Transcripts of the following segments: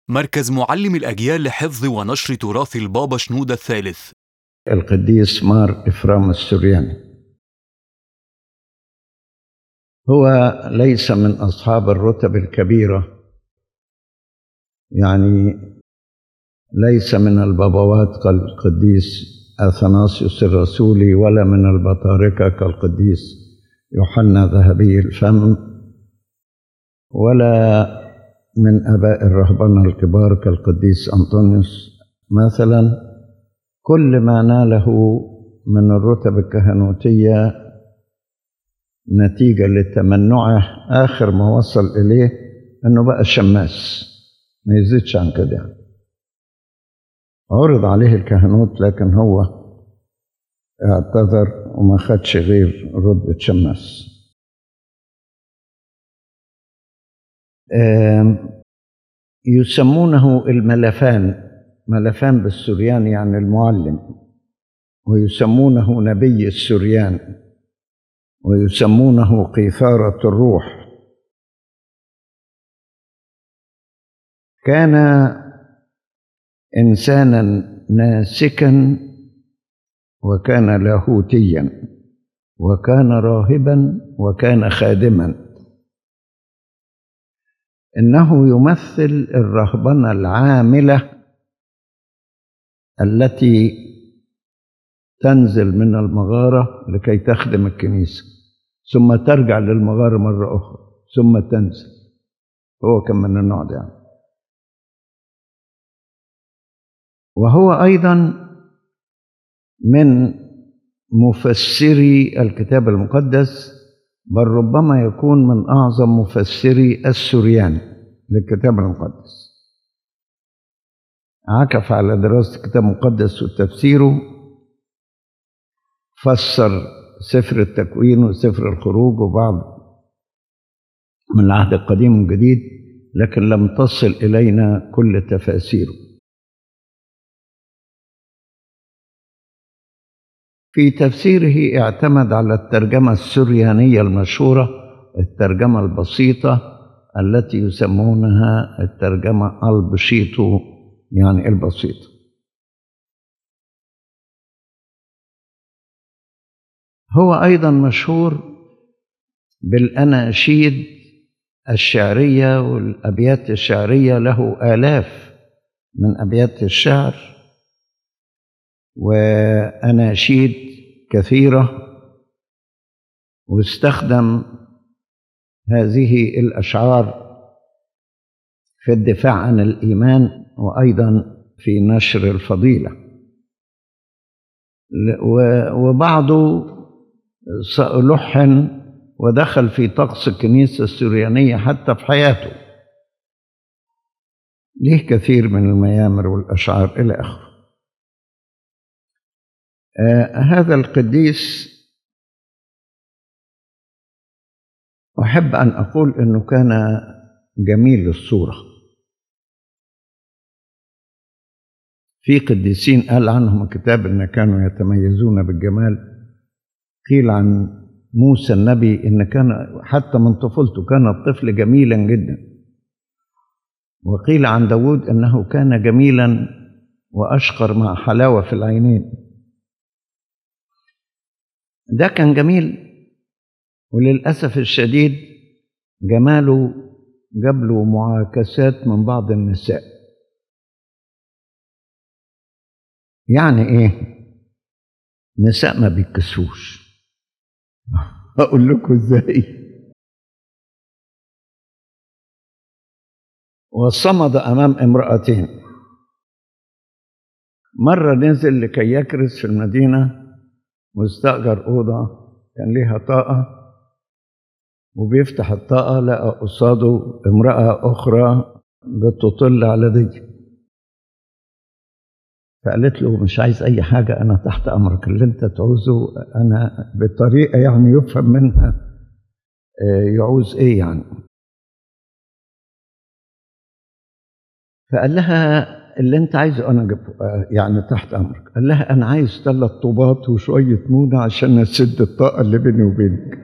مركز معلم الأجيال لحفظ ونشر تراث البابا شنودة الثالث القديس مار إفرام السرياني هو ليس من أصحاب الرتب الكبيرة يعني ليس من البابوات كالقديس أثناسيوس الرسولي ولا من البطاركة كالقديس يوحنا ذهبي الفم ولا من آباء الرهبنة الكبار كالقديس أنطونيوس مثلا كل ما ناله من الرتب الكهنوتية نتيجة لتمنعه آخر ما وصل إليه أنه بقى شماس ما يزيدش عن كده يعني عرض عليه الكهنوت لكن هو اعتذر وما خدش غير رتبة شماس يسمونه الملفان ملفان بالسريان يعني المعلم ويسمونه نبي السريان ويسمونه قيثارة الروح كان إنسانا ناسكا وكان لاهوتيا وكان راهبا وكان خادما انه يمثل الرهبنه العامله التي تنزل من المغاره لكي تخدم الكنيسه ثم ترجع للمغاره مره اخرى ثم تنزل هو كان من النوع ده يعني. وهو ايضا من مفسري الكتاب المقدس بل ربما يكون من اعظم مفسري السريان للكتاب المقدس عكف على دراسه الكتاب المقدس وتفسيره فسر سفر التكوين وسفر الخروج وبعض من العهد القديم والجديد لكن لم تصل الينا كل تفاسيره في تفسيره اعتمد على الترجمة السريانية المشهورة الترجمة البسيطة التي يسمونها الترجمة البشيطو يعني البسيطة هو أيضا مشهور بالأناشيد الشعرية والأبيات الشعرية له آلاف من أبيات الشعر وأناشيد كثيرة واستخدم هذه الأشعار في الدفاع عن الإيمان وأيضا في نشر الفضيلة وبعضه لحن ودخل في طقس الكنيسة السريانية حتى في حياته ليه كثير من الميامر والأشعار إلى آخره آه هذا القديس أحب أن أقول أنه كان جميل الصورة في قديسين قال عنهم الكتاب أن كانوا يتميزون بالجمال قيل عن موسى النبي أن كان حتى من طفولته كان الطفل جميلا جدا وقيل عن داود أنه كان جميلا وأشقر مع حلاوة في العينين ده كان جميل وللأسف الشديد جماله جاب له معاكسات من بعض النساء يعني ايه نساء ما بيتكسوش اقول لكم ازاي وصمد امام امرأتين مرة نزل لكي يكرس في المدينة واستأجر أوضة كان ليها طاقة وبيفتح الطاقة لقى قصاده امرأة أخرى بتطل على دي فقالت له مش عايز أي حاجة أنا تحت أمرك اللي أنت تعوزه أنا بطريقة يعني يفهم منها يعوز إيه يعني فقال لها اللي انت عايزه انا جبه يعني تحت امرك قال لها انا عايز ثلاث طوبات وشويه مونه عشان اسد الطاقه اللي بيني وبينك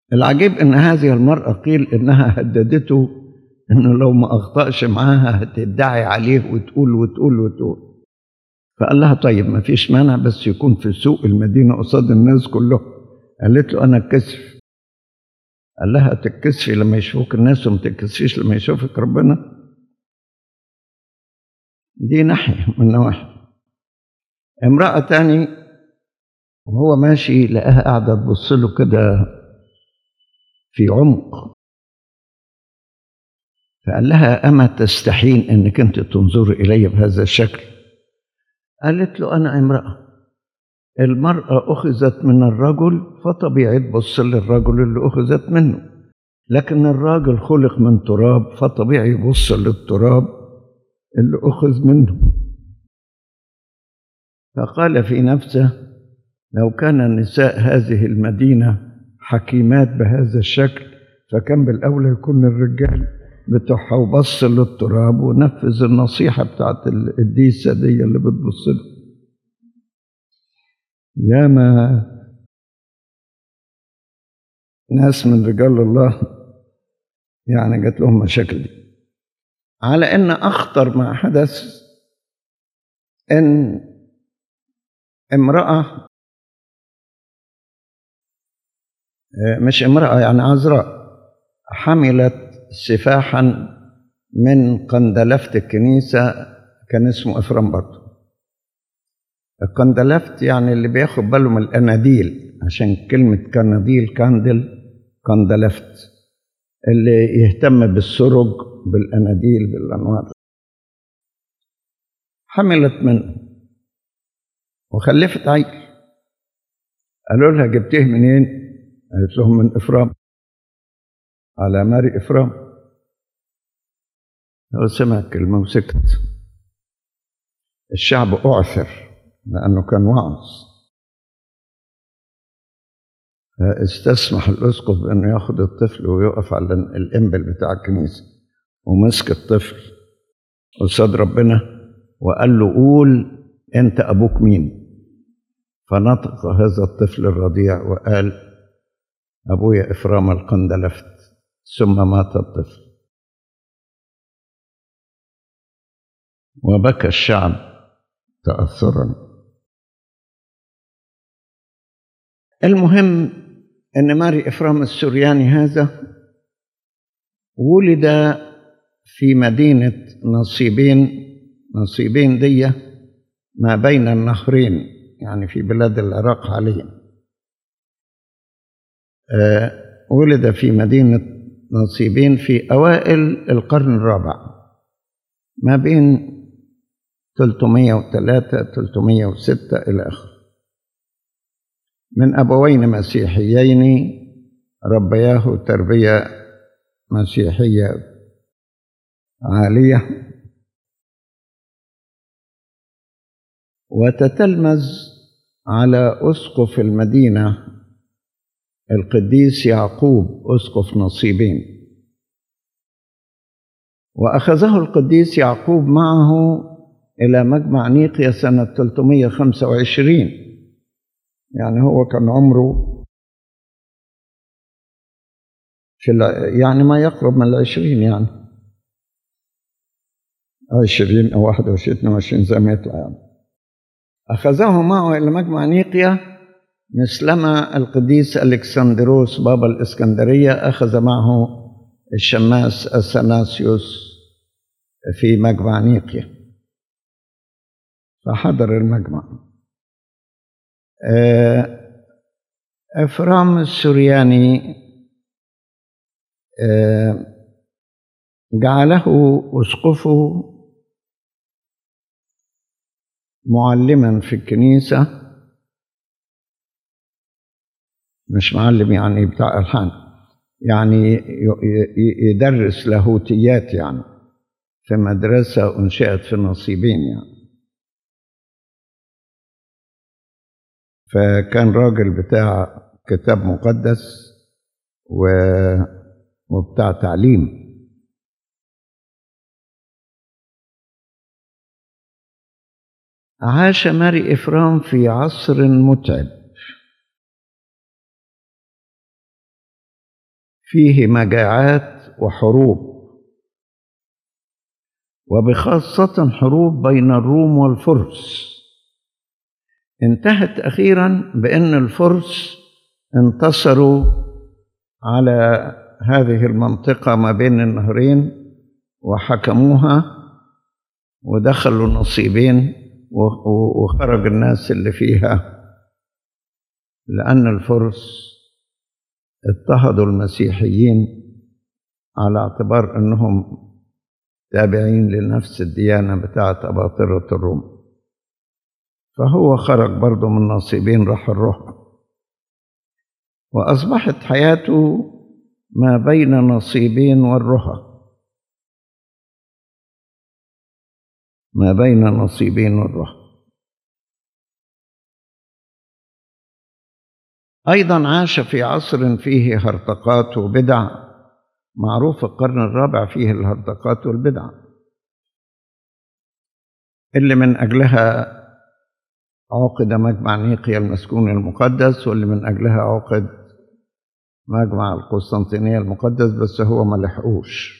العجيب ان هذه المرأة قيل انها هددته انه لو ما اخطأش معاها هتدعي عليه وتقول وتقول وتقول فقال لها طيب ما فيش مانع بس يكون في سوق المدينة قصاد الناس كلهم قالت له انا اتكسف قال لها تتكسفي لما يشوفوك الناس وما تتكسفيش لما يشوفك ربنا دي ناحية من نواحي امرأة تاني وهو ماشي لقاها قاعدة تبص له كده في عمق فقال لها أما تستحين أنك أنت تنظر إلي بهذا الشكل قالت له أنا امرأة المرأة أخذت من الرجل فطبيعي تبص للرجل اللي أخذت منه لكن الراجل خلق من تراب فطبيعي يبص للتراب اللي أخذ منه فقال في نفسه لو كان نساء هذه المدينة حكيمات بهذا الشكل فكان بالأولى يكون الرجال بتوعها وبص للتراب ونفذ النصيحة بتاعت الديسة دي اللي بتبص له ياما ناس من رجال الله يعني جات لهم مشاكل دي على ان اخطر ما حدث ان امراه مش امراه يعني عذراء حملت سفاحا من قندلفت الكنيسه كان اسمه افرام برضه القندلفت يعني اللي بياخد باله من الاناديل عشان كلمه كناديل كاندل قندلفت اللي يهتم بالسرج بالاناديل بالانوار حملت منه وخلفت عيل قالوا لها جبتيه منين قالت لهم من افرام على ماري افرام هو سمع كلمه وسكت الشعب اعثر لانه كان وعظ استسمح الاسقف بانه ياخذ الطفل ويقف على الانبل بتاع الكنيسه ومسك الطفل قصاد ربنا وقال له قول انت ابوك مين فنطق هذا الطفل الرضيع وقال ابويا افرام القندلفت ثم مات الطفل وبكى الشعب تاثرا المهم ان ماري افرام السورياني هذا ولد في مدينه نصيبين نصيبين دي ما بين النهرين يعني في بلاد العراق حاليا أه ولد في مدينه نصيبين في اوائل القرن الرابع ما بين 303 306 الى اخره من أبوين مسيحيين ربياه تربية مسيحية عالية وتتلمذ على أسقف المدينة القديس يعقوب أسقف نصيبين وأخذه القديس يعقوب معه إلى مجمع نيقيا سنة 325 يعني هو كان عمره في يعني ما يقرب من العشرين يعني عشرين أو واحد وعشرين اثنين وعشرين زي ما يطلع يعني أخذه معه إلى مجمع نيقيا مثلما القديس الكسندروس بابا الإسكندرية أخذ معه الشماس أثناسيوس في مجمع نيقيا فحضر المجمع إفرام السرياني جعله أسقفه معلما في الكنيسة مش معلم يعني بتاع ألحان يعني يدرس لاهوتيات يعني في مدرسة أنشئت في نصيبين يعني فكان راجل بتاع كتاب مقدس و... وبتاع تعليم عاش ماري إفرام في عصر متعب فيه مجاعات وحروب وبخاصة حروب بين الروم والفرس انتهت أخيرا بأن الفرس انتصروا على هذه المنطقة ما بين النهرين وحكموها ودخلوا نصيبين وخرج الناس اللي فيها لأن الفرس اضطهدوا المسيحيين على اعتبار أنهم تابعين لنفس الديانة بتاعة أباطرة الروم فهو خرج برضه من نصيبين راح الروح وأصبحت حياته ما بين نصيبين والرهى ما بين نصيبين والرهى أيضا عاش في عصر فيه هرطقات وبدع معروف القرن الرابع فيه الهرطقات والبدع اللي من أجلها عقد مجمع نيقيا المسكون المقدس واللي من أجلها عقد مجمع القسطنطينية المقدس بس هو ما لحقوش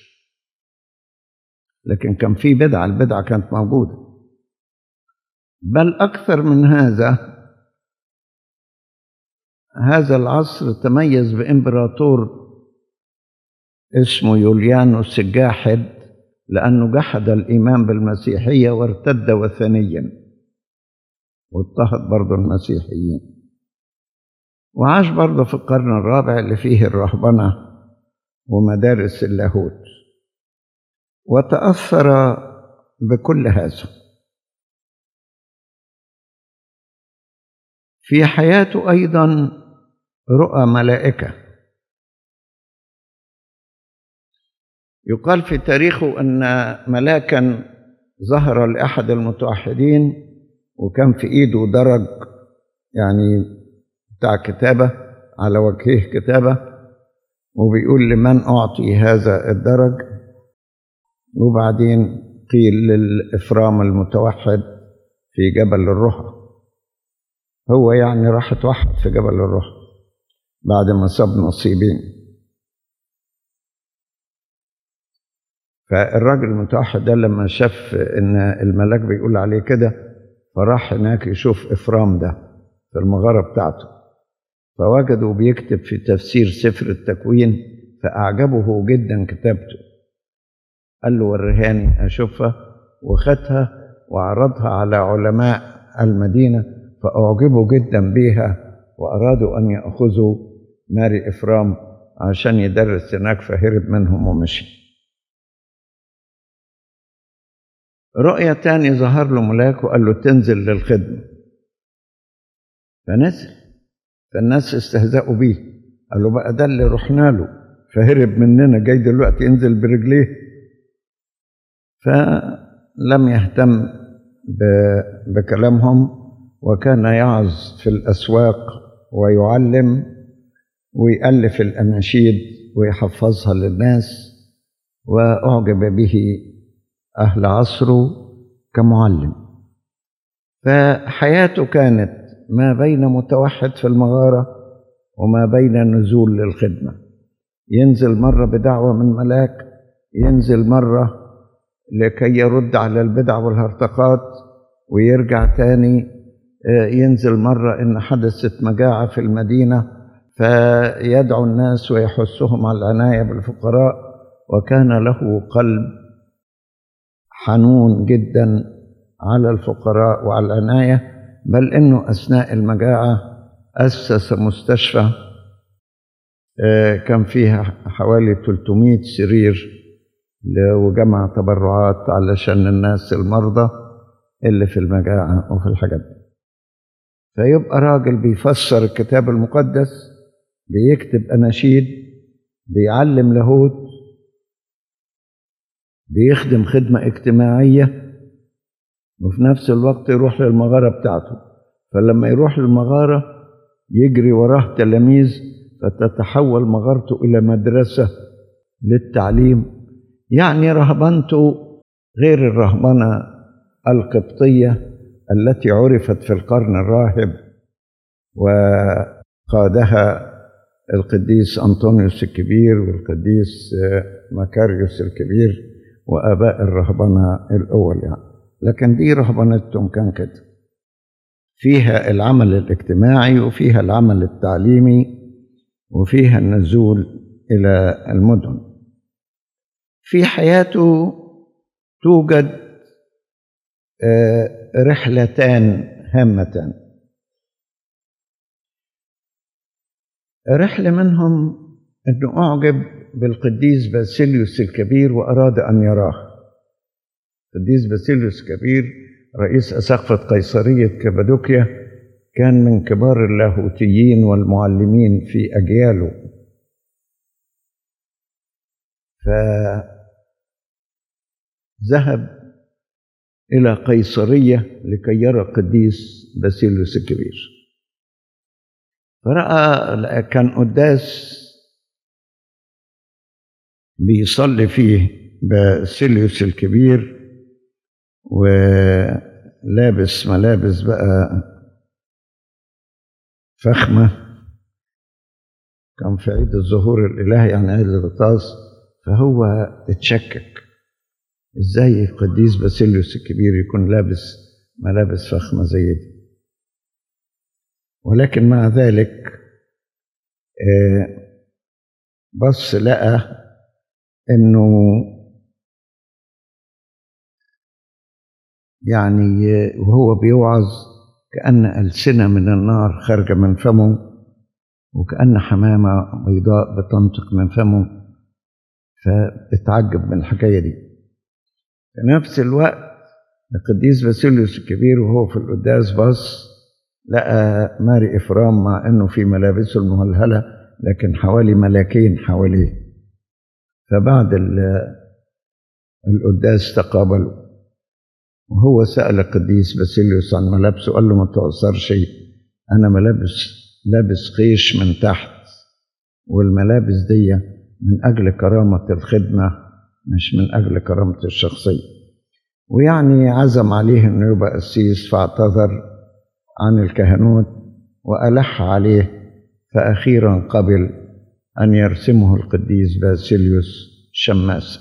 لكن كان في بدعة البدعة كانت موجودة بل أكثر من هذا هذا العصر تميز بإمبراطور اسمه يوليانوس الجاحد لأنه جحد الإيمان بالمسيحية وارتد وثنيا واضطهد برضه المسيحيين وعاش برضه في القرن الرابع اللي فيه الرهبنة ومدارس اللاهوت وتأثر بكل هذا في حياته أيضا رؤى ملائكة يقال في تاريخه أن ملاكا ظهر لأحد المتوحدين وكان في إيده درج يعني بتاع كتابة على وجهه كتابة وبيقول لمن أعطي هذا الدرج وبعدين قيل للإفرام المتوحد في جبل الرهى هو يعني راح اتوحد في جبل الرهى بعد ما ساب نصيبين فالراجل المتوحد ده لما شاف ان الملاك بيقول عليه كده فراح هناك يشوف افرام ده في المغاره بتاعته فوجده بيكتب في تفسير سفر التكوين فاعجبه جدا كتابته قال له وريهاني اشوفها وخدها وعرضها على علماء المدينه فاعجبوا جدا بيها وارادوا ان ياخذوا ماري افرام عشان يدرس هناك فهرب منهم ومشي رؤية تاني ظهر له ملاك وقال له تنزل للخدمة فنزل فالناس استهزأوا بيه قال له بقى ده اللي رحنا له فهرب مننا جاي دلوقتي ينزل برجليه فلم يهتم بكلامهم وكان يعظ في الأسواق ويعلم ويألف الأناشيد ويحفظها للناس وأعجب به أهل عصره كمعلم فحياته كانت ما بين متوحد في المغارة وما بين نزول للخدمة ينزل مرة بدعوة من ملاك ينزل مرة لكي يرد على البدع والهرطقات ويرجع تاني ينزل مرة إن حدثت مجاعة في المدينة فيدعو الناس ويحثهم على العناية بالفقراء وكان له قلب حنون جدا على الفقراء وعلى العناية بل إنه أثناء المجاعة أسس مستشفى كان فيها حوالي 300 سرير وجمع تبرعات علشان الناس المرضى اللي في المجاعة وفي الحاجات دي فيبقى راجل بيفسر الكتاب المقدس بيكتب أناشيد بيعلم لاهوت بيخدم خدمة اجتماعية وفي نفس الوقت يروح للمغارة بتاعته فلما يروح للمغارة يجري وراه تلاميذ فتتحول مغارته إلى مدرسة للتعليم يعني رهبنته غير الرهبنة القبطية التي عرفت في القرن الراهب وقادها القديس أنطونيوس الكبير والقديس مكاريوس الكبير وآباء الرهبنة الأول يعني لكن دي رهبنتهم كان كده فيها العمل الاجتماعي وفيها العمل التعليمي وفيها النزول إلى المدن في حياته توجد رحلتان هامتان رحلة منهم أنه أعجب بالقديس باسيليوس الكبير وأراد أن يراه القديس باسيليوس الكبير رئيس أسقفة قيصرية كابادوكيا كان من كبار اللاهوتيين والمعلمين في أجياله فذهب إلى قيصرية لكي يرى القديس باسيليوس الكبير فرأى كان قداس بيصلي فيه باسيليوس الكبير ولابس ملابس بقى فخمة كان في عيد الظهور الإلهي يعني عيد الغطاس فهو اتشكك ازاي القديس باسيليوس الكبير يكون لابس ملابس فخمة زي دي ولكن مع ذلك بص لقى انه يعني وهو بيوعظ كأن ألسنة من النار خارجة من فمه وكأن حمامة بيضاء بتنطق من فمه فاتعجب من الحكاية دي في نفس الوقت القديس باسيليوس الكبير وهو في القداس بص لقى ماري إفرام مع أنه في ملابسه المهلهلة لكن حوالي ملاكين حواليه فبعد القداس تقابلوا وهو سأل القديس باسيليوس عن ملابسه قال له ما تأثرش أنا ملابس لابس قيش من تحت والملابس دي من أجل كرامة الخدمة مش من أجل كرامة الشخصية ويعني عزم عليه أنه يبقى قسيس فاعتذر عن الكهنوت وألح عليه فأخيرا قبل أن يرسمه القديس باسيليوس شماسة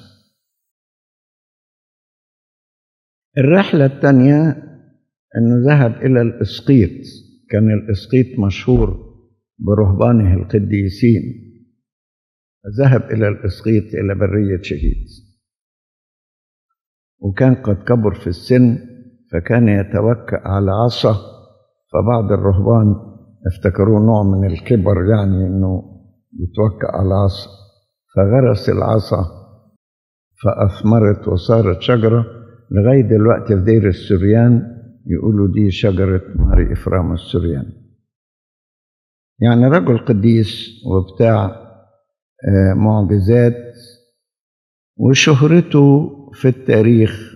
الرحلة الثانية أنه ذهب إلى الإسقيط كان الإسقيط مشهور برهبانه القديسين ذهب إلى الإسقيط إلى برية شهيد وكان قد كبر في السن فكان يتوكأ على عصا فبعض الرهبان افتكروه نوع من الكبر يعني انه يتوكأ على عصا فغرس العصا فأثمرت وصارت شجرة لغاية دلوقتي في دير السريان يقولوا دي شجرة ماري إفرام السريان يعني رجل قديس وبتاع معجزات وشهرته في التاريخ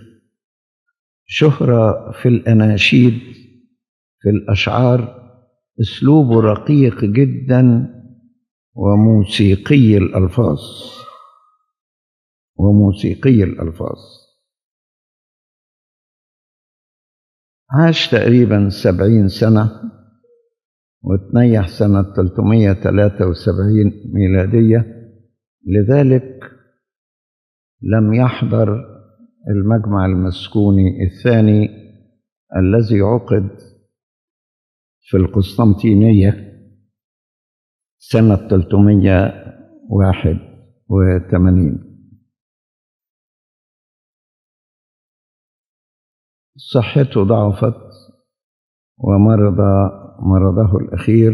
شهرة في الأناشيد في الأشعار أسلوبه رقيق جدا وموسيقي الألفاظ وموسيقي الألفاظ عاش تقريبا سبعين سنة وتنيح سنة 373 ميلادية لذلك لم يحضر المجمع المسكوني الثاني الذي عقد في القسطنطينية سنة 381 صحته ضعفت ومرض مرضه الأخير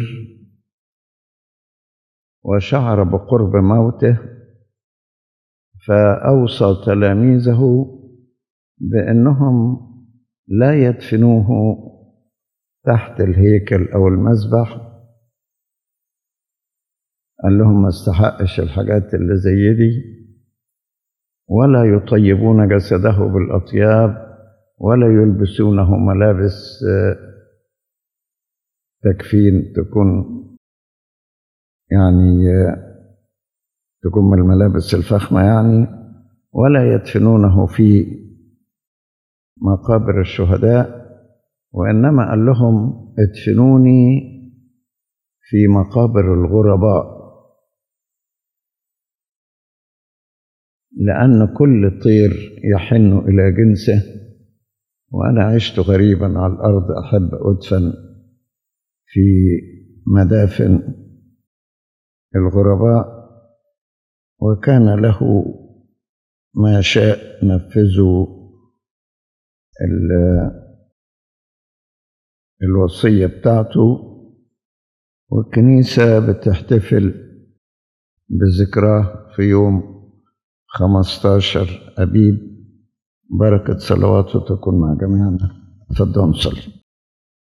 وشعر بقرب موته فأوصى تلاميذه بأنهم لا يدفنوه تحت الهيكل أو المذبح قال لهم ما استحقش الحاجات اللي زي دي ولا يطيبون جسده بالأطياب ولا يلبسونه ملابس تكفين تكون يعني تكون من الملابس الفخمة يعني ولا يدفنونه في مقابر الشهداء وإنما قال لهم ادفنوني في مقابر الغرباء لأن كل طير يحن إلى جنسه وأنا عشت غريبا على الأرض أحب أدفن في مدافن الغرباء وكان له ما شاء نفذه الوصية بتاعته والكنيسة بتحتفل بذكراه في يوم 15 أبيب بركة صلواته تكون مع جميعنا تفضلوا نصلي